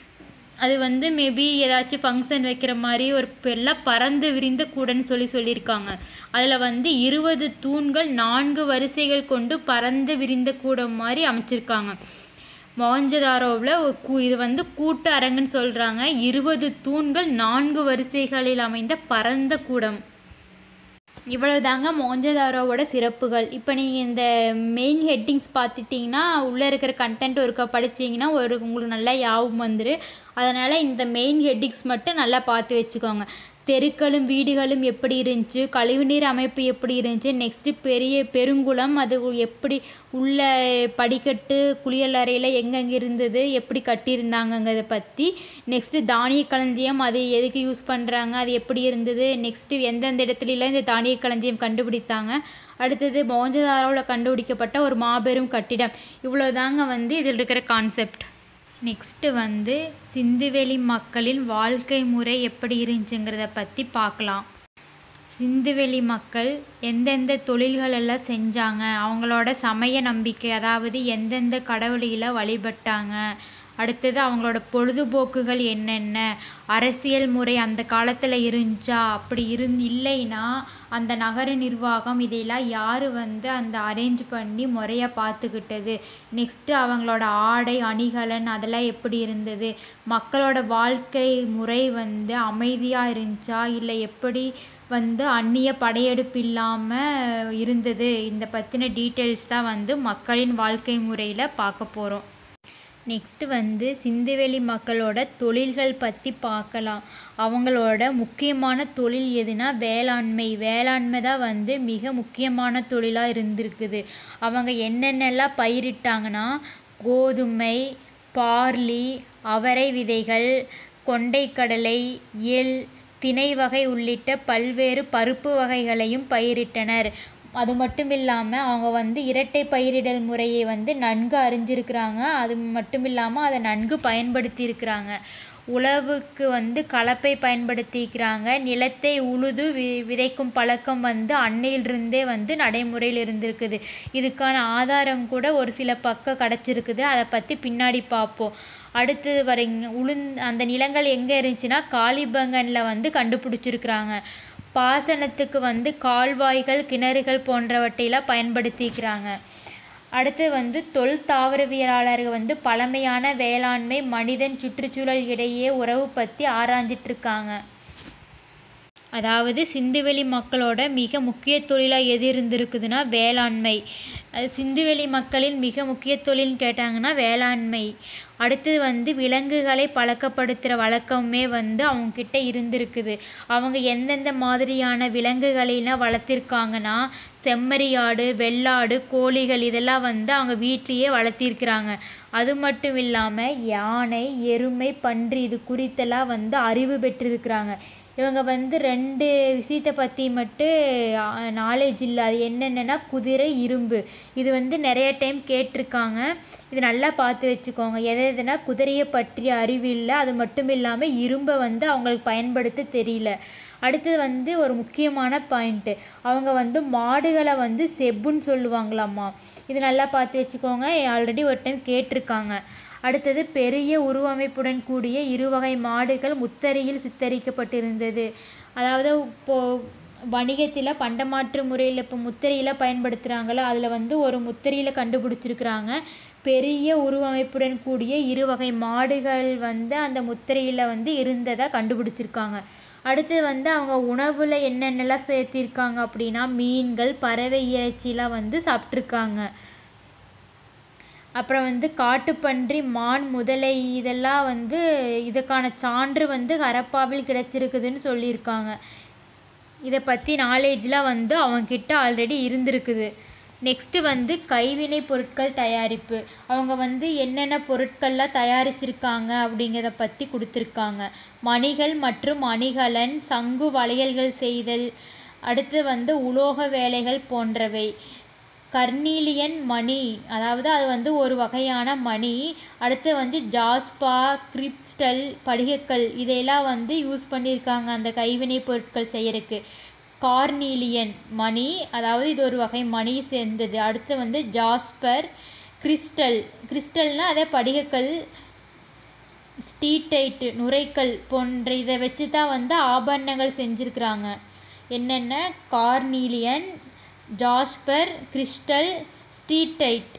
அது வந்து மேபி ஏதாச்சும் ஃபங்க்ஷன் வைக்கிற மாதிரி ஒரு எல்லாம் பறந்து விரிந்த கூடன்னு சொல்லி சொல்லியிருக்காங்க அதில் வந்து இருபது தூண்கள் நான்கு வரிசைகள் கொண்டு பறந்து விரிந்த கூடம் மாதிரி அமைச்சிருக்காங்க மொஹஞ்சதாரோவில் இது வந்து கூட்ட அரங்குன்னு சொல்கிறாங்க இருபது தூண்கள் நான்கு வரிசைகளில் அமைந்த பரந்த கூடம் இவ்வளவுதாங்க மோஞ்சதாரோவோட சிறப்புகள் இப்போ நீங்கள் இந்த மெயின் ஹெட்டிங்ஸ் பார்த்துட்டிங்கன்னா உள்ளே இருக்கிற கண்டென்ட் ஒருக்கா படிச்சிங்கன்னா ஒரு உங்களுக்கு நல்லா ஞாபகம் வந்துடும் அதனால் இந்த மெயின் ஹெட்டிங்ஸ் மட்டும் நல்லா பார்த்து வச்சுக்கோங்க தெருக்களும் வீடுகளும் எப்படி இருந்துச்சு கழிவுநீர் அமைப்பு எப்படி இருந்துச்சு நெக்ஸ்ட்டு பெரிய பெருங்குளம் அது எப்படி உள்ள படிக்கட்டு குளியல் அறையில் எங்கெங்கே இருந்தது எப்படி கட்டியிருந்தாங்கங்கிறத பற்றி நெக்ஸ்ட்டு தானிய களஞ்சியம் அது எதுக்கு யூஸ் பண்ணுறாங்க அது எப்படி இருந்தது நெக்ஸ்ட்டு எந்தெந்த இடத்துலலாம் இந்த தானிய களஞ்சியம் கண்டுபிடித்தாங்க அடுத்தது மோஞ்சதாரோவில் கண்டுபிடிக்கப்பட்ட ஒரு மாபெரும் கட்டிடம் இவ்வளோதாங்க வந்து இதில் இருக்கிற கான்செப்ட் நெக்ஸ்ட்டு வந்து சிந்துவெளி மக்களின் வாழ்க்கை முறை எப்படி இருந்துச்சுங்கிறத பற்றி பார்க்கலாம் சிந்துவெளி மக்கள் எந்தெந்த தொழில்கள் எல்லாம் செஞ்சாங்க அவங்களோட சமய நம்பிக்கை அதாவது எந்தெந்த கடவுளிகளை வழிபட்டாங்க அடுத்தது அவங்களோட பொழுதுபோக்குகள் என்னென்ன அரசியல் முறை அந்த காலத்தில் இருந்துச்சா அப்படி இருந் இல்லைன்னா அந்த நகர நிர்வாகம் இதையெல்லாம் யார் வந்து அந்த அரேஞ்ச் பண்ணி முறையாக பார்த்துக்கிட்டது நெக்ஸ்ட்டு அவங்களோட ஆடை அணிகலன் அதெல்லாம் எப்படி இருந்தது மக்களோட வாழ்க்கை முறை வந்து அமைதியாக இருந்துச்சா இல்லை எப்படி வந்து அந்நிய படையெடுப்பு இல்லாமல் இருந்தது இந்த பற்றின டீட்டெயில்ஸ் தான் வந்து மக்களின் வாழ்க்கை முறையில் பார்க்க போகிறோம் நெக்ஸ்ட்டு வந்து சிந்துவெளி மக்களோட தொழில்கள் பற்றி பார்க்கலாம் அவங்களோட முக்கியமான தொழில் எதுனா வேளாண்மை வேளாண்மை தான் வந்து மிக முக்கியமான தொழிலாக இருந்திருக்குது அவங்க என்னென்னலாம் பயிரிட்டாங்கன்னா கோதுமை பார்லி அவரை விதைகள் கொண்டைக்கடலை எள் திணை வகை உள்ளிட்ட பல்வேறு பருப்பு வகைகளையும் பயிரிட்டனர் அது மட்டும் இல்லாமல் அவங்க வந்து இரட்டை பயிரிடல் முறையை வந்து நன்கு அறிஞ்சிருக்கிறாங்க அது மட்டும் இல்லாமல் அதை நன்கு பயன்படுத்தியிருக்கிறாங்க உழவுக்கு வந்து கலப்பை பயன்படுத்திக்கிறாங்க நிலத்தை உழுது வி விதைக்கும் பழக்கம் வந்து அன்னையிலிருந்தே வந்து நடைமுறையில் இருந்திருக்குது இதுக்கான ஆதாரம் கூட ஒரு சில பக்கம் கிடச்சிருக்குது அதை பற்றி பின்னாடி பார்ப்போம் அடுத்தது வரீங்க உளுந் அந்த நிலங்கள் எங்கே இருந்துச்சுன்னா காளிபங்கனில் வந்து கண்டுபிடிச்சிருக்கிறாங்க பாசனத்துக்கு வந்து கால்வாய்கள் கிணறுகள் போன்றவற்றையெல்லாம் பயன்படுத்திக்கிறாங்க அடுத்து வந்து தொல் தாவரவியலாளர்கள் வந்து பழமையான வேளாண்மை மனிதன் சுற்றுச்சூழல் இடையே உறவு பற்றி ஆராய்ஞ்சிட்ருக்காங்க அதாவது சிந்துவெளி மக்களோட மிக முக்கிய தொழிலாக எது இருந்திருக்குதுன்னா வேளாண்மை அது சிந்துவெளி மக்களின் மிக முக்கிய தொழில்னு கேட்டாங்கன்னா வேளாண்மை அடுத்தது வந்து விலங்குகளை பழக்கப்படுத்துகிற வழக்கமே வந்து அவங்கக்கிட்ட இருந்திருக்குது அவங்க எந்தெந்த மாதிரியான விலங்குகளெல்லாம் வளர்த்திருக்காங்கன்னா செம்மறியாடு வெள்ளாடு கோழிகள் இதெல்லாம் வந்து அவங்க வீட்லேயே வளர்த்திருக்கிறாங்க அது மட்டும் இல்லாமல் யானை எருமை பன்றி இது குறித்தெல்லாம் வந்து அறிவு பெற்றிருக்கிறாங்க இவங்க வந்து ரெண்டு விஷயத்தை பற்றி மட்டும் நாலேஜ் இல்லை அது என்னென்னா குதிரை இரும்பு இது வந்து நிறைய டைம் கேட்டிருக்காங்க இது நல்லா பார்த்து வச்சுக்கோங்க எது எதுனா குதிரையை பற்றிய அறிவு இல்லை அது மட்டும் இல்லாமல் இரும்பை வந்து அவங்களுக்கு பயன்படுத்த தெரியல அடுத்தது வந்து ஒரு முக்கியமான பாயிண்ட்டு அவங்க வந்து மாடுகளை வந்து செப்புன்னு சொல்லுவாங்களாம்மா இது நல்லா பார்த்து வச்சுக்கோங்க ஆல்ரெடி ஒரு டைம் கேட்டிருக்காங்க அடுத்தது பெரிய உருவமைப்புடன் கூடிய இருவகை மாடுகள் முத்தரியில் சித்தரிக்கப்பட்டிருந்தது அதாவது இப்போது வணிகத்தில் பண்டமாற்று முறையில் இப்போ முத்திரையில் பயன்படுத்துகிறாங்களோ அதில் வந்து ஒரு முத்திரையில் கண்டுபிடிச்சிருக்கிறாங்க பெரிய உருவமைப்புடன் கூடிய இருவகை மாடுகள் வந்து அந்த முத்திரையில் வந்து இருந்ததை கண்டுபிடிச்சிருக்காங்க அடுத்து வந்து அவங்க உணவில் என்னென்னலாம் சேர்த்திருக்காங்க அப்படின்னா மீன்கள் பறவை இறைச்சிலாம் வந்து சாப்பிட்ருக்காங்க அப்புறம் வந்து காட்டுப்பன்றி மான் முதலை இதெல்லாம் வந்து இதுக்கான சான்று வந்து ஹரப்பாவில் கிடைச்சிருக்குதுன்னு சொல்லியிருக்காங்க இதை பற்றி நாலேஜ்லாம் வந்து அவங்கக்கிட்ட ஆல்ரெடி இருந்திருக்குது நெக்ஸ்ட்டு வந்து கைவினை பொருட்கள் தயாரிப்பு அவங்க வந்து என்னென்ன பொருட்கள்லாம் தயாரிச்சிருக்காங்க அப்படிங்கிறத பற்றி கொடுத்துருக்காங்க மணிகள் மற்றும் அணிகலன் சங்கு வளையல்கள் செய்தல் அடுத்து வந்து உலோக வேலைகள் போன்றவை கர்னீலியன் மணி அதாவது அது வந்து ஒரு வகையான மணி அடுத்து வந்து ஜாஸ்பா கிரிப்ஸ்டல் படிகக்கல் இதையெல்லாம் வந்து யூஸ் பண்ணியிருக்காங்க அந்த கைவினை பொருட்கள் செய்யறதுக்கு கார்னீலியன் மணி அதாவது இது ஒரு வகை மணி சேர்ந்தது அடுத்து வந்து ஜாஸ்பர் கிறிஸ்டல் கிறிஸ்டல்னால் அதே படிகக்கல் ஸ்டீட்டைட்டு நுரைக்கல் போன்ற இதை வச்சு தான் வந்து ஆபரணங்கள் செஞ்சுருக்குறாங்க என்னென்ன கார்னீலியன் ஜாஸ்பர் கிறிஸ்டல் ஸ்டீட்டைட்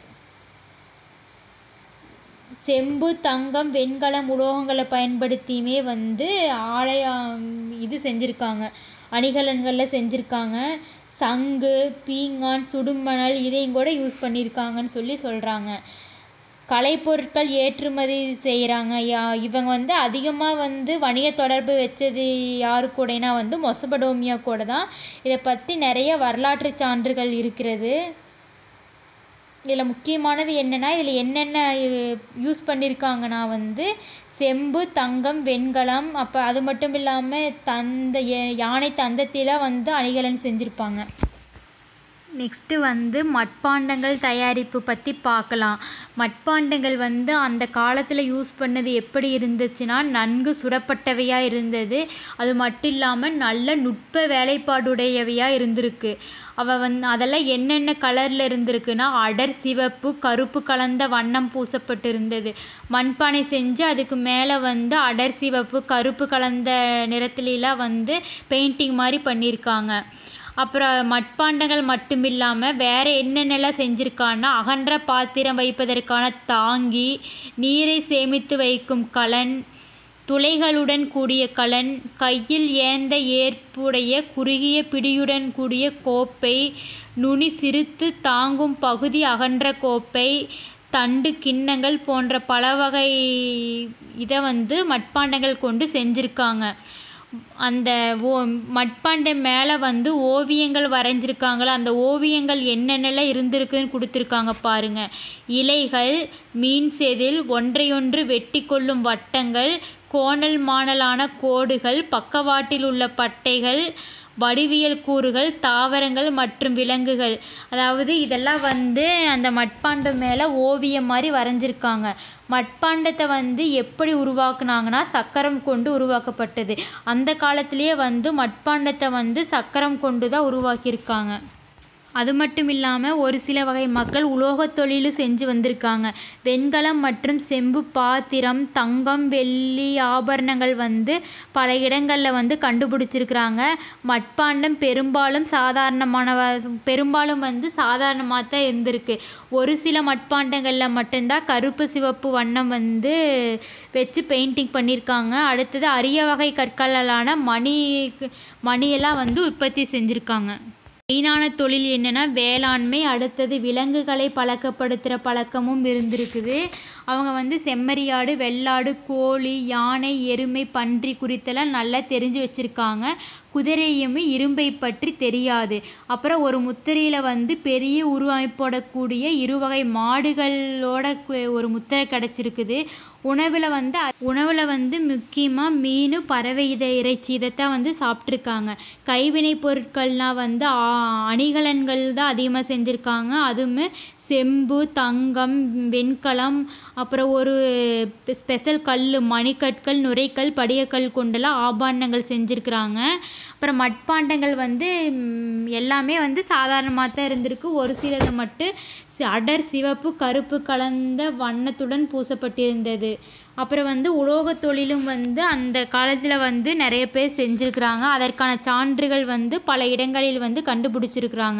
செம்பு தங்கம் வெண்கலம் உலோகங்களை பயன்படுத்தியுமே வந்து ஆலயம் இது செஞ்சுருக்காங்க அணிகலன்களில் செஞ்சுருக்காங்க சங்கு பீங்கான் சுடுமணல் இதையும் கூட யூஸ் பண்ணியிருக்காங்கன்னு சொல்லி சொல்கிறாங்க கலைப்பொருட்கள் ஏற்றுமதி செய்கிறாங்க யா இவங்க வந்து அதிகமாக வந்து வணிக தொடர்பு வச்சது யாரு கூடனா வந்து மொசபடோமியா கூட தான் இதை பற்றி நிறைய வரலாற்று சான்றுகள் இருக்கிறது இதில் முக்கியமானது என்னென்னா இதில் என்னென்ன யூஸ் பண்ணியிருக்காங்கன்னா வந்து செம்பு தங்கம் வெண்கலம் அப்போ அது மட்டும் இல்லாமல் தந்த யானை தந்தத்தில் வந்து அணிகலன் செஞ்சுருப்பாங்க நெக்ஸ்ட்டு வந்து மட்பாண்டங்கள் தயாரிப்பு பற்றி பார்க்கலாம் மட்பாண்டங்கள் வந்து அந்த காலத்தில் யூஸ் பண்ணது எப்படி இருந்துச்சுன்னா நன்கு சுடப்பட்டவையாக இருந்தது அது மட்டும் இல்லாமல் நல்ல நுட்ப வேலைப்பாடுடையவையாக இருந்திருக்கு அவள் வந்து அதெல்லாம் என்னென்ன கலரில் இருந்திருக்குன்னா அடர் சிவப்பு கருப்பு கலந்த வண்ணம் பூசப்பட்டு இருந்தது மண்பானை செஞ்சு அதுக்கு மேலே வந்து அடர் சிவப்பு கருப்பு கலந்த நிறத்துலலாம் வந்து பெயிண்டிங் மாதிரி பண்ணியிருக்காங்க அப்புறம் மட்பாண்டங்கள் மட்டும் இல்லாமல் வேறு என்னென்னலாம் செஞ்சுருக்கான்னா அகன்ற பாத்திரம் வைப்பதற்கான தாங்கி நீரை சேமித்து வைக்கும் கலன் துளைகளுடன் கூடிய கலன் கையில் ஏந்த ஏற்புடைய குறுகிய பிடியுடன் கூடிய கோப்பை நுனி சிறுத்து தாங்கும் பகுதி அகன்ற கோப்பை தண்டு கிண்ணங்கள் போன்ற பல வகை இதை வந்து மட்பாண்டங்கள் கொண்டு செஞ்சுருக்காங்க அந்த ஓ மட்பாண்டம் மேலே வந்து ஓவியங்கள் வரைஞ்சிருக்காங்களா அந்த ஓவியங்கள் என்னென்னலாம் இருந்திருக்குன்னு கொடுத்துருக்காங்க பாருங்க இலைகள் மீன் செதில் ஒன்றையொன்று வெட்டி கொள்ளும் வட்டங்கள் கோணல் மாணலான கோடுகள் பக்கவாட்டில் உள்ள பட்டைகள் வடிவியல் கூறுகள் தாவரங்கள் மற்றும் விலங்குகள் அதாவது இதெல்லாம் வந்து அந்த மட்பாண்டம் மேலே ஓவியம் மாதிரி வரைஞ்சிருக்காங்க மட்பாண்டத்தை வந்து எப்படி உருவாக்குனாங்கன்னா சக்கரம் கொண்டு உருவாக்கப்பட்டது அந்த காலத்திலேயே வந்து மட்பாண்டத்தை வந்து சக்கரம் கொண்டு தான் உருவாக்கியிருக்காங்க அது மட்டும் இல்லாமல் ஒரு சில வகை மக்கள் உலோகத் தொழிலும் செஞ்சு வந்திருக்காங்க வெண்கலம் மற்றும் செம்பு பாத்திரம் தங்கம் வெள்ளி ஆபரணங்கள் வந்து பல இடங்களில் வந்து கண்டுபிடிச்சிருக்கிறாங்க மட்பாண்டம் பெரும்பாலும் சாதாரணமான பெரும்பாலும் வந்து சாதாரணமாக தான் இருந்திருக்கு ஒரு சில மட்பாண்டங்களில் மட்டும்தான் கருப்பு சிவப்பு வண்ணம் வந்து வச்சு பெயிண்டிங் பண்ணியிருக்காங்க அடுத்தது அரிய வகை கற்களாலான மணி மணியெல்லாம் வந்து உற்பத்தி செஞ்சுருக்காங்க மெயினான தொழில் என்னென்னா வேளாண்மை அடுத்தது விலங்குகளை பழக்கப்படுத்துகிற பழக்கமும் இருந்திருக்குது அவங்க வந்து செம்மறியாடு வெள்ளாடு கோழி யானை எருமை பன்றி குறித்தெல்லாம் நல்லா தெரிஞ்சு வச்சுருக்காங்க குதிரையும் இரும்பை பற்றி தெரியாது அப்புறம் ஒரு முத்திரையில் வந்து பெரிய உருவமைப்போடக்கூடிய இருவகை மாடுகளோட கு- ஒரு முத்திரை கிடச்சிருக்குது உணவில் வந்து உணவில் வந்து முக்கியமாக மீன் பறவை இதை இறைச்சி இதைத்தான் வந்து சாப்பிட்ருக்காங்க கைவினை பொருட்கள்லாம் வந்து ஆ- அணிகலன்கள் தான் அதிகமாக செஞ்சுருக்காங்க அதுவுமே செம்பு தங்கம் வெண்கலம் அப்புறம் ஒரு ஸ்பெஷல் கல் மணிக்கற்கள் நுரைக்கல் படிகக்கல் கொண்டெல்லாம் ஆபரணங்கள் செஞ்சுருக்குறாங்க அப்புறம் மட்பாண்டங்கள் வந்து ம், எல்லாமே வந்து சாதாரணமாக தான் இருந்திருக்கு ஒரு சிலது மட்டும் சி- அடர் சிவப்பு கருப்பு கலந்த வண்ணத்துடன் பூசப்பட்டிருந்தது அப்புறம் வந்து உலோகத் தொழிலும் வந்து அந்த காலத்தில் வந்து நிறைய பேர் செஞ்சுருக்குறாங்க அதற்கான சான்றுகள் வந்து பல இடங்களில் வந்து கண்டுபிடிச்சிருக்கிறாங்க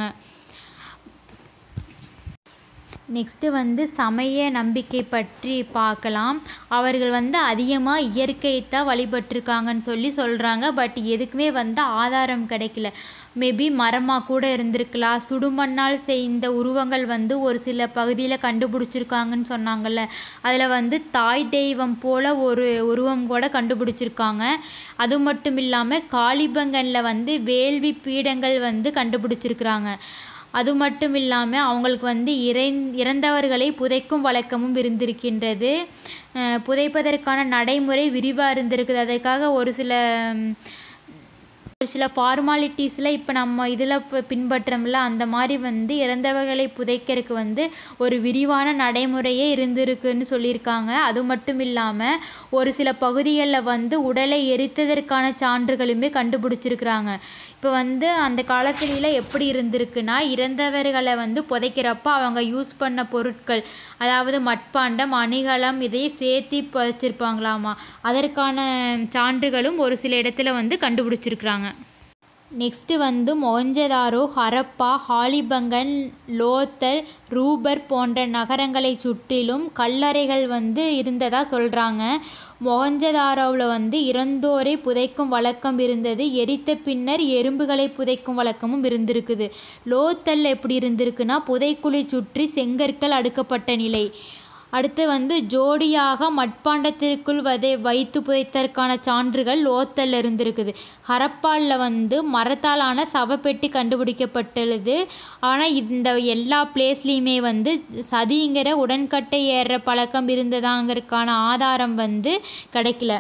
நெக்ஸ்ட்டு வந்து சமய நம்பிக்கை பற்றி பார்க்கலாம் அவர்கள் வந்து அதிகமாக இயற்கையை தான் வழிபட்டிருக்காங்கன்னு சொல்லி சொல்கிறாங்க பட் எதுக்குமே வந்து ஆதாரம் கிடைக்கல மேபி மரமாக கூட இருந்திருக்கலாம் சுடுமண்ணால் செய்த உருவங்கள் வந்து ஒரு சில பகுதியில் கண்டுபிடிச்சிருக்காங்கன்னு சொன்னாங்கல்ல அதில் வந்து தாய் தெய்வம் போல் ஒரு உருவம் கூட கண்டுபிடிச்சிருக்காங்க அது மட்டும் இல்லாமல் காளிபங்கனில் வந்து வேள்வி பீடங்கள் வந்து கண்டுபிடிச்சிருக்கிறாங்க அது மட்டும் இல்லாமல் அவங்களுக்கு வந்து இறை இறந்தவர்களை புதைக்கும் வழக்கமும் இருந்திருக்கின்றது அஹ் புதைப்பதற்கான நடைமுறை விரிவாக இருந்திருக்குது அதற்காக ஒரு சில ம், ஒரு சில ஃபார்மாலிட்டிஸில் இப்போ நம்ம இதில் இப்போ பின்பற்றோம்ல அந்த மாதிரி வந்து இறந்தவர்களை புதைக்கிறதுக்கு வந்து ஒரு விரிவான நடைமுறையே இருந்திருக்குன்னு சொல்லியிருக்காங்க அது மட்டும் இல்லாமல் ஒரு சில பகுதிகளில் வந்து உடலை எரித்ததற்கான சான்றுகளுமே கண்டுபிடிச்சிருக்கிறாங்க இப்போ வந்து அந்த காலத்துல எப்படி இருந்திருக்குன்னா இறந்தவர்களை வந்து புதைக்கிறப்ப அவங்க யூஸ் பண்ண பொருட்கள் அதாவது மட்பாண்டம் அணிகலம் இதையே சேர்த்து புதைச்சிருப்பாங்களாமா அதற்கான சான்றுகளும் ஒரு சில இடத்துல வந்து கண்டுபிடிச்சிருக்கிறாங்க நெக்ஸ்ட்டு வந்து மொஹஞ்சதாரோ ஹரப்பா ஹாலிபங்கன் லோத்தல் ரூபர் போன்ற நகரங்களை சுற்றிலும் கல்லறைகள் வந்து இருந்ததா சொல்கிறாங்க மொஹஞ்சதாரோவில் வந்து இறந்தோரை புதைக்கும் வழக்கம் இருந்தது எரித்த பின்னர் எறும்புகளை புதைக்கும் வழக்கமும் இருந்திருக்குது லோத்தல் எப்படி இருந்திருக்குன்னா புதைக்குழி சுற்றி செங்கற்கள் அடுக்கப்பட்ட நிலை அடுத்து வந்து ஜோடியாக மட்பாண்டத்திற்குள் வதை வைத்து புதைத்ததற்கான சான்றுகள் லோத்தல்ல இருந்திருக்குது ஹரப்பாலில் வந்து மரத்தாலான சவப்பெட்டி கண்டுபிடிக்கப்பட்டுள்ளது ஆனால் இந்த எல்லா பிளேஸ்லேயுமே வந்து சதிங்கிற உடன்கட்டை ஏறுற பழக்கம் இருந்ததாங்கிறதுக்கான ஆதாரம் வந்து கிடைக்கல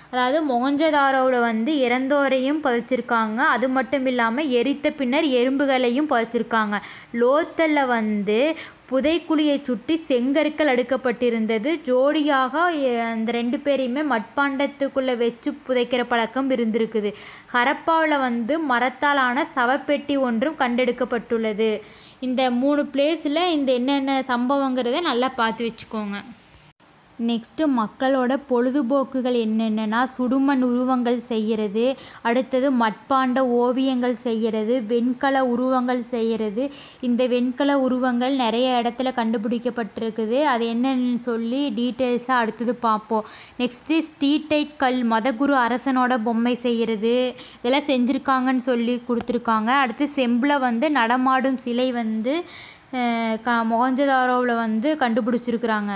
அதாவது மொகஞ்சதாரோவில் வந்து இறந்தோரையும் புதைச்சிருக்காங்க அது மட்டும் இல்லாமல் எரித்த பின்னர் எறும்புகளையும் புதைச்சிருக்காங்க லோத்தலில் வந்து புதைக்குழியை சுற்றி செங்கற்கள் அடுக்கப்பட்டிருந்தது ஜோடியாக எ- அந்த ரெண்டு பேரையுமே மட்பாண்டத்துக்குள்ளே வச்சு புதைக்கிற பழக்கம் இருந்திருக்குது ஹரப்பாவில் வந்து மரத்தாலான சவப்பெட்டி ஒன்றும் கண்டெடுக்கப்பட்டுள்ளது இந்த மூணு பிளேஸில் இந்த என்னென்ன சம்பவங்கிறத நல்லா பார்த்து வச்சுக்கோங்க நெக்ஸ்ட்டு மக்களோட பொழுதுபோக்குகள் என்னென்னனா சுடுமண் உருவங்கள் செய்கிறது அடுத்தது மட்பாண்ட ஓவியங்கள் செய்கிறது வெண்கல உருவங்கள் செய்கிறது இந்த வெண்கல உருவங்கள் நிறைய இடத்துல கண்டுபிடிக்கப்பட்டிருக்குது அது என்னன்னு சொல்லி டீட்டெயில்ஸாக அடுத்தது பார்ப்போம் நெக்ஸ்ட்டு ஸ்டீட்டைட் கல் மதகுரு அரசனோட பொம்மை செய்கிறது இதெல்லாம் செஞ்சுருக்காங்கன்னு சொல்லி கொடுத்துருக்காங்க அடுத்து செம்பில் வந்து நடமாடும் சிலை வந்து அஹ், க மொகஞ்சதாரோவில் வந்து கண்டுபிடிச்சிருக்கிறாங்க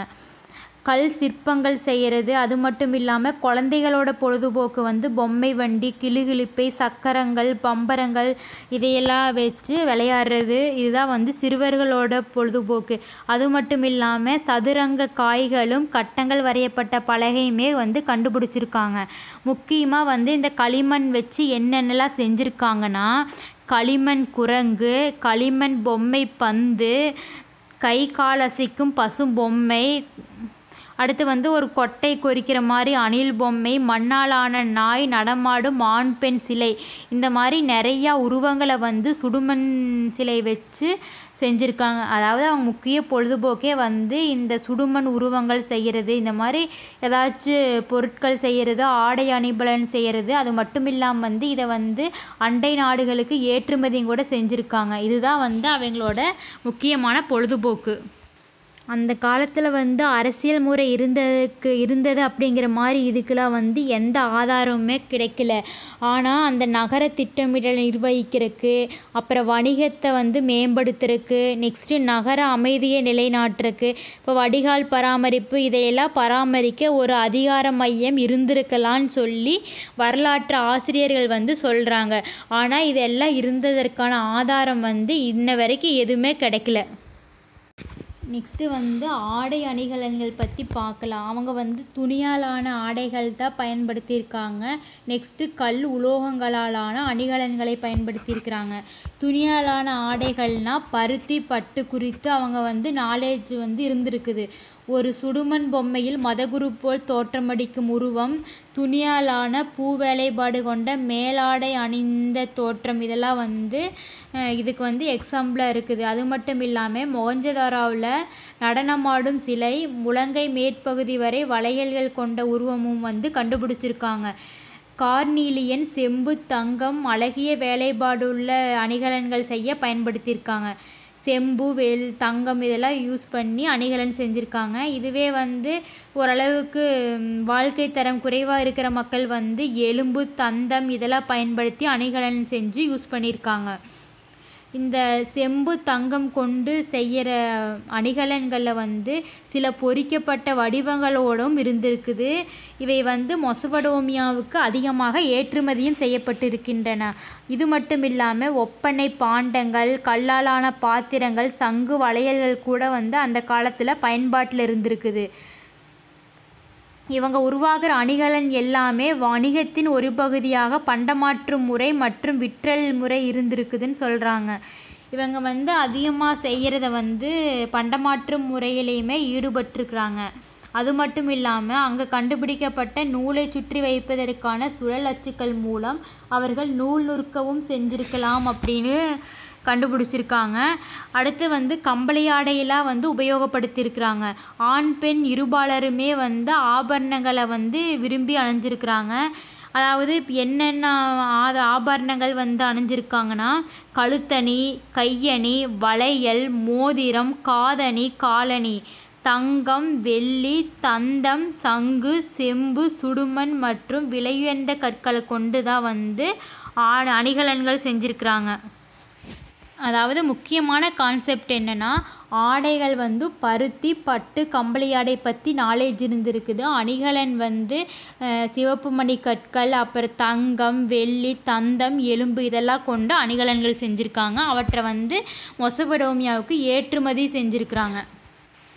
கல் சிற்பங்கள் செய்கிறது அது மட்டும் இல்லாமல் குழந்தைகளோட பொழுதுபோக்கு வந்து பொம்மை வண்டி கிளுகிளிப்பை சக்கரங்கள் பம்பரங்கள் இதையெல்லாம் வச்சு விளையாடுறது இதுதான் வந்து சிறுவர்களோட பொழுதுபோக்கு அது மட்டும் இல்லாமல் சதுரங்க காய்களும் கட்டங்கள் வரையப்பட்ட பலகையுமே வந்து கண்டுபிடிச்சிருக்காங்க முக்கியமாக வந்து இந்த களிமண் வச்சு என்னென்னலாம் செஞ்சுருக்காங்கன்னா களிமண் குரங்கு களிமண் பொம்மை பந்து கை கால் அசைக்கும் பசும் பொம்மை அடுத்து வந்து ஒரு கொட்டை கொறிக்கிற மாதிரி அணில் பொம்மை மண்ணாலான நாய் நடமாடும் ஆண் பெண் சிலை இந்த மாதிரி நிறையா உருவங்களை வந்து சுடுமண் சிலை வச்சு செஞ்சுருக்காங்க அதாவது அவங்க முக்கிய பொழுதுபோக்கே வந்து இந்த சுடுமண் உருவங்கள் செய்கிறது இந்த மாதிரி ஏதாச்சும் பொருட்கள் செய்கிறது ஆடை அணிபலன் செய்கிறது அது மட்டும் இல்லாமல் வந்து இதை வந்து அண்டை நாடுகளுக்கு ஏற்றுமதியும் கூட செஞ்சுருக்காங்க இதுதான் வந்து அவங்களோட முக்கியமான பொழுதுபோக்கு அந்த காலத்தில் வந்து அரசியல் முறை இருந்ததுக்கு இருந்தது அப்படிங்கிற மாதிரி இதுக்கெல்லாம் வந்து எந்த ஆதாரமுமே கிடைக்கல ஆனால் அந்த நகர திட்டமிடல் நிர்வகிக்கிறதுக்கு அப்புறம் வணிகத்தை வந்து மேம்படுத்துறதுக்கு நெக்ஸ்ட்டு நகர அமைதியை நிலைநாட்டுறதுக்கு இப்போ வடிகால் பராமரிப்பு இதையெல்லாம் பராமரிக்க ஒரு அதிகார மையம் இருந்திருக்கலாம்னு சொல்லி வரலாற்று ஆசிரியர்கள் வந்து சொல்கிறாங்க ஆனால் இதெல்லாம் இருந்ததற்கான ஆதாரம் வந்து இன்ன வரைக்கும் எதுவுமே கிடைக்கல நெக்ஸ்ட்டு வந்து ஆடை அணிகலன்கள் பற்றி பார்க்கலாம் அவங்க வந்து துணியாலான ஆடைகள் தான் பயன்படுத்தியிருக்காங்க நெக்ஸ்ட்டு கல் உலோகங்களாலான அணிகலன்களை பயன்படுத்தியிருக்கிறாங்க துணியாலான ஆடைகள்னால் பருத்தி பட்டு குறித்து அவங்க வந்து நாலேஜ் வந்து இருந்திருக்குது ஒரு சுடுமண் பொம்மையில் மதகுரு போல் தோற்றமடிக்கும் உருவம் துணியாலான பூ வேலைப்பாடு கொண்ட மேலாடை அணிந்த தோற்றம் இதெல்லாம் வந்து அஹ், இதுக்கு வந்து எக்ஸாம்பிளாக இருக்குது அது மட்டும் இல்லாமல் மொகஞ்சதாராவில் நடனமாடும் சிலை முழங்கை மேற்பகுதி வரை வளையல்கள் கொண்ட உருவமும் வந்து கண்டுபிடிச்சிருக்காங்க கார்னீலியன் செம்பு தங்கம் அழகிய வேலைப்பாடுள்ள அணிகலன்கள் செய்ய பயன்படுத்தியிருக்காங்க செம்பு வெள் தங்கம் இதெல்லாம் யூஸ் பண்ணி அணிகலன் செஞ்சுருக்காங்க இதுவே வந்து ஓரளவுக்கு ம், வாழ்க்கை தரம் குறைவாக இருக்கிற மக்கள் வந்து எலும்பு தந்தம் இதெல்லாம் பயன்படுத்தி அணிகலன் செஞ்சு யூஸ் பண்ணியிருக்காங்க இந்த செம்பு தங்கம் கொண்டு செய்கிற அணிகலன்களில் வந்து சில பொறிக்கப்பட்ட வடிவங்களோடும் இருந்திருக்குது இவை வந்து மொசபடோமியாவுக்கு அதிகமாக ஏற்றுமதியும் செய்யப்பட்டிருக்கின்றன இது மட்டும் இல்லாமல் ஒப்பனை பாண்டங்கள் கல்லாலான பாத்திரங்கள் சங்கு வளையல்கள் கூட வந்து அந்த காலத்தில் பயன்பாட்டில் இருந்திருக்குது இவங்க உருவாகிற அணிகலன் எல்லாமே வணிகத்தின் ஒரு பகுதியாக பண்டமாற்றும் முறை மற்றும் விற்றல் முறை இருந்திருக்குதுன்னு சொல்கிறாங்க இவங்க வந்து அதிகமாக செய்கிறத வந்து பண்டமாற்றும் முறையிலையுமே ஈடுபட்டிருக்கிறாங்க அது மட்டும் இல்லாமல் அங்கே கண்டுபிடிக்கப்பட்ட நூலை சுற்றி வைப்பதற்கான சுழல் அச்சுக்கள் மூலம் அவர்கள் நூல் நுறுக்கவும் செஞ்சிருக்கலாம் அப்படின்னு கண்டுபிடிச்சிருக்காங்க அடுத்து வந்து கம்பளி ஆடையெல்லாம் வந்து உபயோகப்படுத்தியிருக்கிறாங்க ஆண் பெண் இருபாலருமே வந்து ஆபரணங்களை வந்து விரும்பி அணிஞ்சிருக்கிறாங்க அதாவது இப்ப என்னென்ன ஆத ஆபரணங்கள் வந்து அணிஞ்சிருக்காங்கன்னா கழுத்தணி கையணி வளையல் மோதிரம் காதணி காலணி தங்கம் வெள்ளி தந்தம் சங்கு செம்பு சுடுமண் மற்றும் விலையுயர்ந்த கற்களை கொண்டு தான் வந்து ஆ- அணிகலன்கள் செஞ்சுருக்கிறாங்க அதாவது முக்கியமான கான்செப்ட் என்னென்னா ஆடைகள் வந்து பருத்தி பட்டு கம்பளி ஆடை பற்றி நாலேஜ் இருந்திருக்குது அணிகலன் வந்து அஹ், சிவப்பு மணி கற்கள் அப்புறம் தங்கம் வெள்ளி தந்தம் எலும்பு இதெல்லாம் கொண்டு அணிகலன்கள் செஞ்சுருக்காங்க அவற்றை வந்து மொசபடோமியாவுக்கு ஏற்றுமதி செஞ்சுருக்கிறாங்க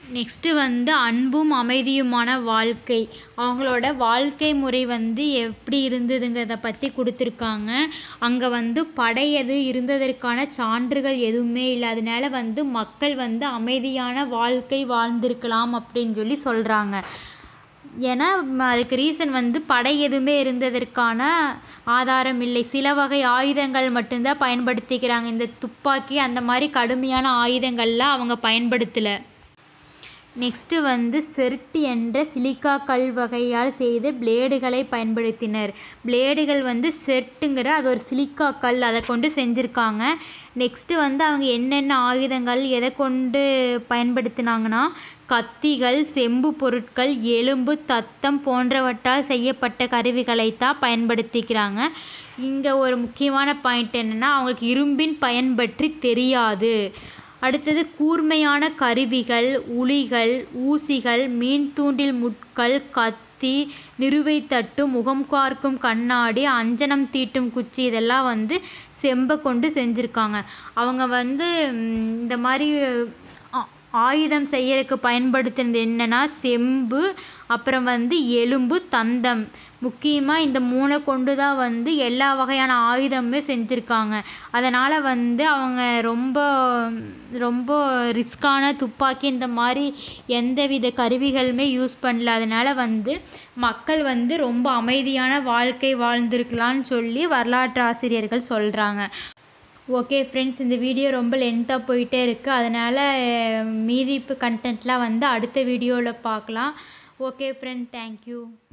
நெக்ஸ்ட்டு வந்து அன்பும் அமைதியுமான வாழ்க்கை அவங்களோட வாழ்க்கை முறை வந்து எப்படி இருந்ததுங்கிறத பற்றி கொடுத்துருக்காங்க அங்கே வந்து படை எது இருந்ததற்கான சான்றுகள் எதுவுமே இல்லை அதனால வந்து மக்கள் வந்து அமைதியான வாழ்க்கை வாழ்ந்திருக்கலாம் அப்படின்னு சொல்லி சொல்கிறாங்க ஏன்னா ம- அதுக்கு ரீசன் வந்து படை எதுவுமே இருந்ததற்கான ஆதாரம் இல்லை சில வகை ஆயுதங்கள் மட்டும்தான் பயன்படுத்திக்கிறாங்க இந்த துப்பாக்கி அந்த மாதிரி கடுமையான ஆயுதங்கள்லாம் அவங்க பயன்படுத்தலை நெக்ஸ்ட்டு வந்து செர்ட் என்ற சிலிக்கா கல் வகையால் செய்த பிளேடுகளை பயன்படுத்தினர் பிளேடுகள் வந்து செர்ட்டுங்கிற அது ஒரு சிலிக்கா கல் அதை கொண்டு செஞ்சுருக்காங்க நெக்ஸ்ட்டு வந்து அவங்க என்னென்ன ஆயுதங்கள் எதை கொண்டு பயன்படுத்தினாங்கன்னா கத்திகள் செம்பு பொருட்கள் எலும்பு தத்தம் போன்றவற்றால் செய்யப்பட்ட கருவிகளை தான் பயன்படுத்திக்கிறாங்க இங்கே ஒரு முக்கியமான பாயிண்ட் என்னென்னா அவங்களுக்கு இரும்பின் பயன் பற்றி தெரியாது அடுத்தது கூர்மையான கருவிகள் உளிகள் ஊசிகள் மீன் தூண்டில் முட்கள் கத்தி நிறுவை தட்டு முகம் பார்க்கும் கண்ணாடி அஞ்சனம் தீட்டும் குச்சி இதெல்லாம் வந்து செம்பை கொண்டு செஞ்சுருக்காங்க அவங்க வந்து ம், இந்த மாதிரி ஆ- ஆயுதம் செய்யறதுக்கு பயன்படுத்தினது என்னன்னா செம்பு அப்புறம் வந்து எலும்பு தந்தம் முக்கியமாக இந்த மூணை கொண்டு தான் வந்து எல்லா வகையான ஆயுதமுமே செஞ்சுருக்காங்க அதனால் வந்து அவங்க ரொம்ப ரொம்ப ரிஸ்கான துப்பாக்கி இந்த மாதிரி எந்தவித கருவிகளுமே யூஸ் பண்ணல அதனால் வந்து மக்கள் வந்து ரொம்ப அமைதியான வாழ்க்கை வாழ்ந்திருக்கலாம்னு சொல்லி வரலாற்று ஆசிரியர்கள் சொல்கிறாங்க ஓகே ஃப்ரெண்ட்ஸ் இந்த வீடியோ ரொம்ப லென்த்தாக போயிட்டே இருக்குது அதனால் மீதி இப்போ கண்டென்ட்லாம் வந்து அடுத்த வீடியோவில் பார்க்கலாம் ஓகே ஃப்ரெண்ட் தேங்க்யூ